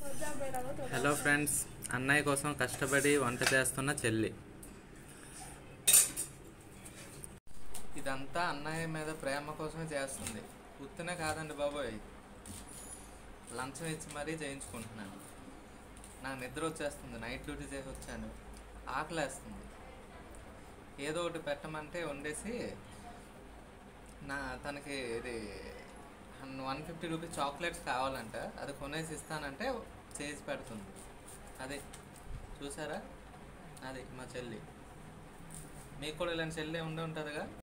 hello friends అన్నయ్య కోసం కష్టపడి వంట చేస్తున్న చెల్లి ఇదంతా అన్నయ్య మీద ప్రేమ కోసమే చేస్తుంది ఉత్తనే కాదండి బాబోయ్ లంచం ఇచ్చి మరీ చేయించుకుంటున్నాను నాకు నిద్ర వచ్చేస్తుంది నైట్ డ్యూటీ చేసి వచ్చాను ఆకలేస్తుంది ఏదో ఒకటి పెట్టమంటే వండేసి నా తనకి ఇది వన్ ఫిఫ్టీ రూపీస్ చాక్లెట్స్ కావాలంట అది కొనేసి ఇస్తానంటే చేసి పెడుతుంది అది చూసారా అది మా చెల్లి మీకు కూడా ఇలాంటి చెల్లి ఉండి ఉంటుందిగా